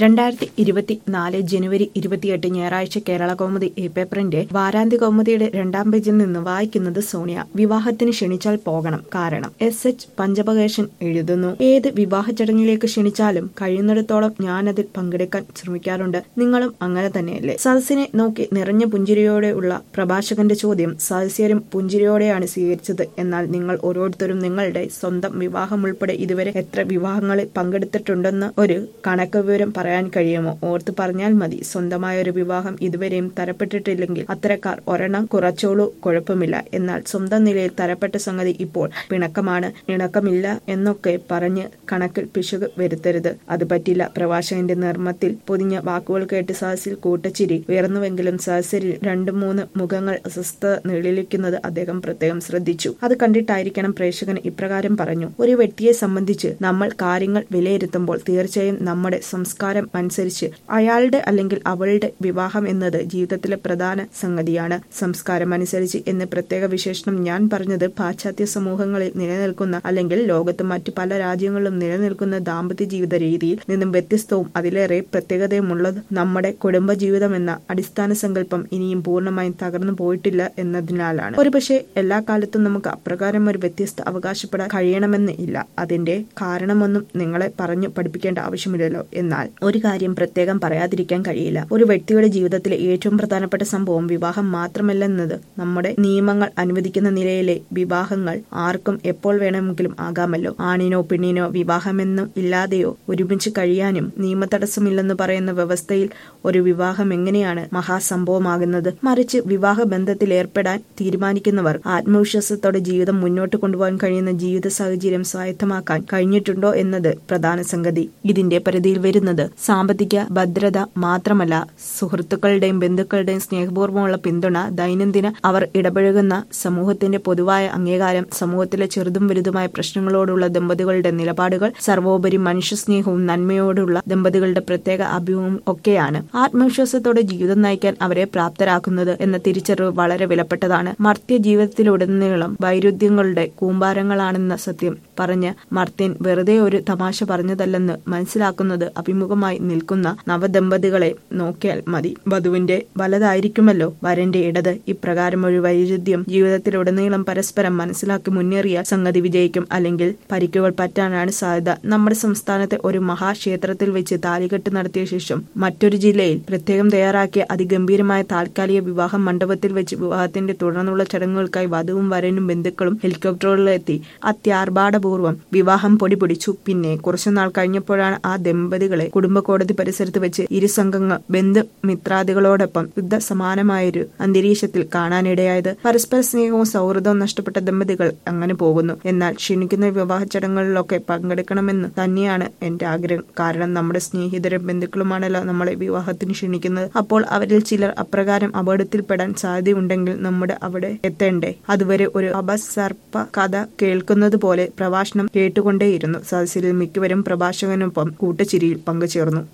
രണ്ടായിരത്തി ഇരുപത്തിനാല് ജനുവരി ഇരുപത്തിയെട്ട് ഞായറാഴ്ച കേരള കൗമുദി ഈ പേപ്പറിന്റെ വാരാന്ത്യ കൗമുദിയുടെ രണ്ടാം പേജിൽ നിന്ന് വായിക്കുന്നത് സോണിയ വിവാഹത്തിന് ക്ഷണിച്ചാൽ പോകണം കാരണം എസ് എച്ച് പഞ്ചപകേശൻ എഴുതുന്നു ഏത് വിവാഹ ചടങ്ങിലേക്ക് ക്ഷണിച്ചാലും കഴിയുന്നിടത്തോളം ഞാനതിൽ പങ്കെടുക്കാൻ ശ്രമിക്കാറുണ്ട് നിങ്ങളും അങ്ങനെ തന്നെയല്ലേ സദസ്സിനെ നോക്കി നിറഞ്ഞ പുഞ്ചിരിയോടെ ഉള്ള പ്രഭാഷകന്റെ ചോദ്യം സദസ്യരും പുഞ്ചിരിയോടെയാണ് സ്വീകരിച്ചത് എന്നാൽ നിങ്ങൾ ഓരോരുത്തരും നിങ്ങളുടെ സ്വന്തം വിവാഹം ഉൾപ്പെടെ ഇതുവരെ എത്ര വിവാഹങ്ങളിൽ പങ്കെടുത്തിട്ടുണ്ടെന്ന് ഒരു കണക്ക് വിവരം പറയാൻ കഴിയുമോ ഓർത്ത് പറഞ്ഞാൽ മതി സ്വന്തമായ ഒരു വിവാഹം ഇതുവരെയും തരപ്പെട്ടിട്ടില്ലെങ്കിൽ അത്തരക്കാർ ഒരെണ്ണം കുറച്ചോളൂ കുഴപ്പമില്ല എന്നാൽ സ്വന്തം നിലയിൽ തരപ്പെട്ട സംഗതി ഇപ്പോൾ പിണക്കമാണ് ഇണക്കമില്ല എന്നൊക്കെ പറഞ്ഞ് കണക്കിൽ പിശക് വരുത്തരുത് അത് പറ്റില്ല പ്രവാചകന്റെ നിർമ്മത്തിൽ പൊതിഞ്ഞ വാക്കുകൾ കേട്ട് സഹസിൽ കൂട്ടച്ചിരി ഉയർന്നുവെങ്കിലും സഹസരിൽ രണ്ടു മൂന്ന് മുഖങ്ങൾ അസ്വസ്ഥത നിഴലിക്കുന്നത് അദ്ദേഹം പ്രത്യേകം ശ്രദ്ധിച്ചു അത് കണ്ടിട്ടായിരിക്കണം പ്രേക്ഷകൻ ഇപ്രകാരം പറഞ്ഞു ഒരു വ്യക്തിയെ സംബന്ധിച്ച് നമ്മൾ കാര്യങ്ങൾ വിലയിരുത്തുമ്പോൾ തീർച്ചയായും നമ്മുടെ സംസ്കാരം അനുസരിച്ച് അയാളുടെ അല്ലെങ്കിൽ അവളുടെ വിവാഹം എന്നത് ജീവിതത്തിലെ പ്രധാന സംഗതിയാണ് സംസ്കാരം അനുസരിച്ച് എന്ന് പ്രത്യേക വിശേഷണം ഞാൻ പറഞ്ഞത് പാശ്ചാത്യ സമൂഹങ്ങളിൽ നിലനിൽക്കുന്ന അല്ലെങ്കിൽ ലോകത്ത് മറ്റു പല രാജ്യങ്ങളിലും നിലനിൽക്കുന്ന ദാമ്പത്യ ജീവിത രീതിയിൽ നിന്നും വ്യത്യസ്തവും അതിലേറെ പ്രത്യേകതയുമുള്ളത് നമ്മുടെ കുടുംബ ജീവിതം എന്ന അടിസ്ഥാന സങ്കല്പം ഇനിയും പൂർണ്ണമായും തകർന്നു പോയിട്ടില്ല എന്നതിനാലാണ് ഒരുപക്ഷെ എല്ലാ കാലത്തും നമുക്ക് അപ്രകാരം ഒരു വ്യത്യസ്ത അവകാശപ്പെടാൻ കഴിയണമെന്ന് ഇല്ല അതിന്റെ കാരണമൊന്നും നിങ്ങളെ പറഞ്ഞു പഠിപ്പിക്കേണ്ട ആവശ്യമില്ലല്ലോ എന്നാൽ ഒരു കാര്യം പ്രത്യേകം പറയാതിരിക്കാൻ കഴിയില്ല ഒരു വ്യക്തിയുടെ ജീവിതത്തിലെ ഏറ്റവും പ്രധാനപ്പെട്ട സംഭവം വിവാഹം മാത്രമല്ലെന്നത് നമ്മുടെ നിയമങ്ങൾ അനുവദിക്കുന്ന നിലയിലെ വിവാഹങ്ങൾ ആർക്കും എപ്പോൾ വേണമെങ്കിലും ആകാമല്ലോ ആണിനോ പെണ്ണിനോ വിവാഹമെന്നും ഇല്ലാതെയോ ഒരുമിച്ച് കഴിയാനും നിയമതടസ്സമില്ലെന്ന് പറയുന്ന വ്യവസ്ഥയിൽ ഒരു വിവാഹം എങ്ങനെയാണ് മഹാസംഭവമാകുന്നത് മറിച്ച് വിവാഹ ബന്ധത്തിൽ ഏർപ്പെടാൻ തീരുമാനിക്കുന്നവർ ആത്മവിശ്വാസത്തോടെ ജീവിതം മുന്നോട്ട് കൊണ്ടുപോകാൻ കഴിയുന്ന ജീവിത സാഹചര്യം സ്വായത്തമാക്കാൻ കഴിഞ്ഞിട്ടുണ്ടോ എന്നത് പ്രധാന സംഗതി ഇതിന്റെ പരിധിയിൽ വരുന്നത് സാമ്പത്തിക ഭദ്രത മാത്രമല്ല സുഹൃത്തുക്കളുടെയും ബന്ധുക്കളുടെയും സ്നേഹപൂർവ്വമുള്ള പിന്തുണ ദൈനംദിന അവർ ഇടപഴകുന്ന സമൂഹത്തിന്റെ പൊതുവായ അംഗീകാരം സമൂഹത്തിലെ ചെറുതും വലുതുമായ പ്രശ്നങ്ങളോടുള്ള ദമ്പതികളുടെ നിലപാടുകൾ സർവോപരി മനുഷ്യസ്നേഹവും നന്മയോടുള്ള ദമ്പതികളുടെ പ്രത്യേക അഭിമുഖം ഒക്കെയാണ് ആത്മവിശ്വാസത്തോടെ ജീവിതം നയിക്കാൻ അവരെ പ്രാപ്തരാക്കുന്നത് എന്ന തിരിച്ചറിവ് വളരെ വിലപ്പെട്ടതാണ് മർത്യ ജീവിതത്തിലുടനീളം വൈരുദ്ധ്യങ്ങളുടെ കൂമ്പാരങ്ങളാണെന്ന സത്യം പറഞ്ഞ് മർത്യൻ വെറുതെ ഒരു തമാശ പറഞ്ഞതല്ലെന്ന് മനസ്സിലാക്കുന്നത് അഭിമുഖമായി നിൽക്കുന്ന നവദമ്പതികളെ നോക്കിയാൽ മതി വധുവിന്റെ വലതായിരിക്കുമല്ലോ വരന്റെ ഇടത് ഇപ്രകാരം ഒരു വൈരുദ്ധ്യം ജീവിതത്തിലുടനീളം പരസ്പരം മനസ്സിലാക്കി മുന്നേറിയ സംഗതി വിജയിക്കും അല്ലെങ്കിൽ പരിക്കുകൾ പറ്റാനാണ് സാധ്യത നമ്മുടെ സംസ്ഥാനത്തെ ഒരു മഹാക്ഷേത്രത്തിൽ വെച്ച് താലികെട്ട് നടത്തിയ ശേഷം മറ്റൊരു ജില്ലയിൽ പ്രത്യേകം തയ്യാറാക്കിയ അതിഗംഭീരമായ താൽക്കാലിക വിവാഹ മണ്ഡപത്തിൽ വെച്ച് വിവാഹത്തിന്റെ തുടർന്നുള്ള ചടങ്ങുകൾക്കായി വധുവും വരനും ബന്ധുക്കളും ഹെലികോപ്റ്ററുകളിലെത്തി അത്യാർഭാടപൂർവ്വം വിവാഹം പൊടിപിടിച്ചു പിന്നെ കുറച്ചുനാൾ കഴിഞ്ഞപ്പോഴാണ് ആ ദമ്പതികളെ കുടുംബ കോടതി പരിസരത്ത് വെച്ച് ഇരു സംഘങ്ങൾ ബന്ധുമിത്രാദികളോടൊപ്പം യുദ്ധ സമാനമായൊരു അന്തരീക്ഷത്തിൽ കാണാനിടയായത് പരസ്പര സ്നേഹവും സൗഹൃദവും നഷ്ടപ്പെട്ട ദമ്പതികൾ അങ്ങനെ പോകുന്നു എന്നാൽ ക്ഷണിക്കുന്ന വിവാഹ ചടങ്ങുകളിലൊക്കെ പങ്കെടുക്കണമെന്ന് തന്നെയാണ് എന്റെ ആഗ്രഹം കാരണം നമ്മുടെ സ്നേഹിതരും ബന്ധുക്കളുമാണല്ലോ നമ്മളെ വിവാഹത്തിന് ക്ഷണിക്കുന്നത് അപ്പോൾ അവരിൽ ചിലർ അപ്രകാരം അപകടത്തിൽപ്പെടാൻ സാധ്യതയുണ്ടെങ്കിൽ നമ്മുടെ അവിടെ എത്തേണ്ടേ അതുവരെ ഒരു അപസർപ്പ കഥ കേൾക്കുന്നത് പോലെ പ്രഭാഷണം കേട്ടുകൊണ്ടേയിരുന്നു സദസ്സിൽ മിക്കവരും പ്രഭാഷകനൊപ്പം കൂട്ടച്ചിരിയിൽ പങ്കുചേർന്നു